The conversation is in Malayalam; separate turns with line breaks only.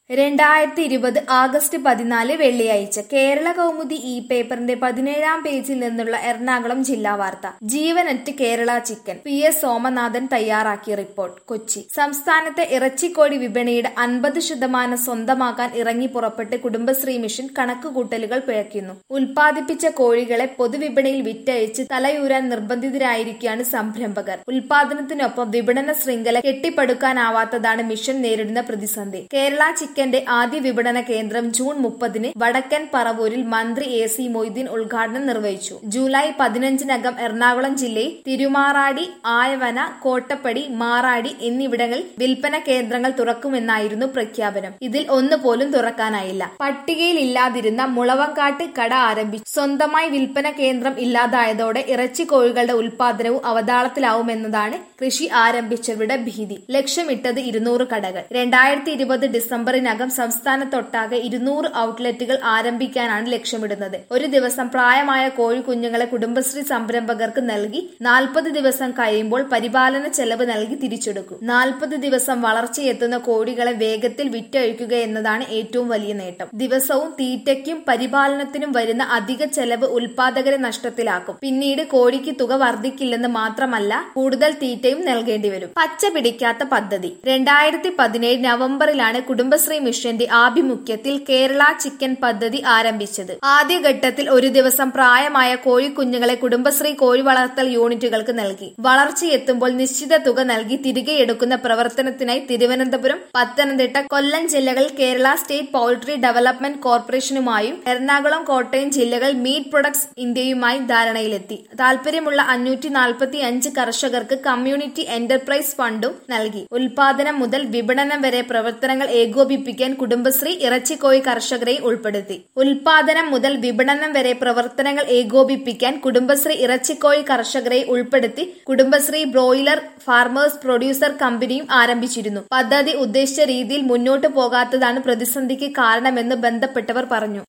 രണ്ടായിരത്തി ഇരുപത് ആഗസ്റ്റ് പതിനാല് വെള്ളിയാഴ്ച കേരള കൗമുദി ഇ പേപ്പറിന്റെ പതിനേഴാം പേജിൽ നിന്നുള്ള എറണാകുളം ജില്ലാ വാർത്ത ജീവനറ്റ് Kerala chicken P S Somanathan തയ്യാറാക്കിയ റിപ്പോർട്ട് കൊച്ചി സംസ്ഥാനത്തെ ഇറച്ചിക്കോഴി വിപണിയുടെ അൻപത് ശതമാനം സ്വന്തമാക്കാൻ ഇറങ്ങി പുറപ്പെട്ട് കുടുംബശ്രീ മിഷൻ കണക്കുകൂട്ടലുകൾ പിഴയ്ക്കുന്നു ഉൽപ്പാദിപ്പിച്ച കോഴികളെ പൊതുവിപണിയിൽ വിറ്റഴിച്ച് തലയൂരാൻ നിർബന്ധിതരായിരിക്കുകയാണ് സംരംഭകർ ഉൽപാദനത്തിനൊപ്പം വിപണന ശൃംഖല കെട്ടിപ്പടുക്കാനാവാത്തതാണ് മിഷൻ നേരിടുന്ന പ്രതിസന്ധി കേരള ചിക്കന്റെ ആദ്യ വിപണന കേന്ദ്രം ജൂൺ മുപ്പതിന് വടക്കൻ പറവൂരിൽ മന്ത്രി എ സി മൊയ്തീൻ ഉദ്ഘാടനം നിർവഹിച്ചു ജൂലൈ പതിനഞ്ചിനകം എറണാകുളം ജില്ലയിൽ തിരുമാറാടി ആയവന കോട്ടപ്പടി മാറാടി എന്നിവിടങ്ങളിൽ വിൽപ്പന കേന്ദ്രങ്ങൾ തുറക്കുമെന്നായിരുന്നു പ്രഖ്യാപനം ഇതിൽ ഒന്നുപോലും തുറക്കാനായില്ല പട്ടികയിൽ ഇല്ലാതിരുന്ന മുളവങ്കാട്ട് കട ആരംഭിച്ചു സ്വന്തമായി വിൽപ്പന കേന്ദ്രം ഇല്ലാതായതോടെ ഇറച്ചി കോഴികളുടെ ഉൽപാദനവും അവതാളത്തിലാവുമെന്നതാണ് കൃഷി ആരംഭിച്ചവരുടെ ഭീതി ലക്ഷ്യമിട്ടത് ഇരുന്നൂറ് കടകൾ രണ്ടായിരത്തി ഇരുപത് ഡിസംബറിനകം സംസ്ഥാനത്തൊട്ടാകെ ഇരുന്നൂറ് ഔട്ട്ലെറ്റുകൾ ആരംഭിക്കാനാണ് ലക്ഷ്യമിടുന്നത് ഒരു ദിവസം പ്രായമായ കോഴി കുഞ്ഞുങ്ങളെ കുടുംബശ്രീ സംരംഭകർക്ക് നൽകി നാൽപ്പത് ദിവസം കഴിയുമ്പോൾ പരിപാലന ചെലവ് നൽകി തിരിച്ചെടുക്കും നാൽപ്പത് ദിവസം വളർച്ചയെത്തുന്ന കോഴികളെ വേഗത്തിൽ വിറ്റഴിക്കുക എന്നതാണ് ഏറ്റവും വലിയ നേട്ടം ദിവസവും തീറ്റയ്ക്കും പരിപാലനത്തിനും വരുന്ന അധിക ചെലവ് ഉൽപാദകരെ നഷ്ടത്തിലാക്കും പിന്നീട് കോഴിക്ക് തുക വർദ്ധിക്കില്ലെന്ന് മാത്രമല്ല കൂടുതൽ തീറ്റയും നൽകേണ്ടി വരും പച്ച പിടിക്കാത്ത പദ്ധതി രണ്ടായിരത്തി പതിനേഴ് നവംബറിലാണ് കുടുംബശ്രീ മിഷന്റെ ആഭിമുഖ്യത്തിൽ കേരള ചിക്കൻ പദ്ധതി ആരംഭിച്ചത് ആദ്യഘട്ടത്തിൽ ഒരു ദിവസം പ്രായമായ കോഴിക്കുഞ്ഞുങ്ങളെ കുടുംബശ്രീ കോഴി വളർത്തൽ യൂണിറ്റുകൾക്ക് നൽകി വളർച്ചയെത്തുമ്പോൾ നിശ്ചിത തുക നൽകി തിരികെ എടുക്കുന്ന പ്രവർത്തനത്തിനായി തിരുവനന്തപുരം പത്തനംതിട്ട കൊല്ലം ജില്ലകളിൽ കേരള സ്റ്റേറ്റ് പൗൾട്രി ഡെവലപ്മെന്റ് കോർപ്പറേഷനുമായും എറണാകുളം കോട്ടയം ജില്ലകൾ മീറ്റ് പ്രൊഡക്ട്സ് ഇന്ത്യയുമായി ധാരണയിലെത്തി താൽപര്യമുള്ള അഞ്ഞൂറ്റി നാൽപ്പത്തി അഞ്ച് കർഷകർക്ക് കമ്മ്യൂണിറ്റി എന്റർപ്രൈസ് ഫണ്ടും നൽകി ഉൽപാദനം മുതൽ വിപണനം വരെ പ്രവർത്തനങ്ങൾ ഏകോപിപ്പിക്കാൻ കുടുംബശ്രീ ഇറച്ചിക്കോഴി കർഷകരെയും ഉൾപ്പെടുത്തി ഉൽപാദനം മുതൽ വിപണനം വരെ പ്രവർത്തനങ്ങൾ ഏകോപിപ്പിക്കാൻ കുടുംബശ്രീ ഇറച്ചിക്കോഴി കർഷകരെ ഉൾപ്പെടുത്തി കുടുംബശ്രീ ബ്രോയിലർ ഫാർമേഴ്സ് പ്രൊഡ്യൂസർ കമ്പനിയും ആരംഭിച്ചിരുന്നു പദ്ധതി ഉദ്ദേശിച്ച രീതിയിൽ മുന്നോട്ടു പോകാത്തതാണ് പ്രതിസന്ധിക്ക് കാരണമെന്ന് ബന്ധപ്പെട്ടവർ പറഞ്ഞു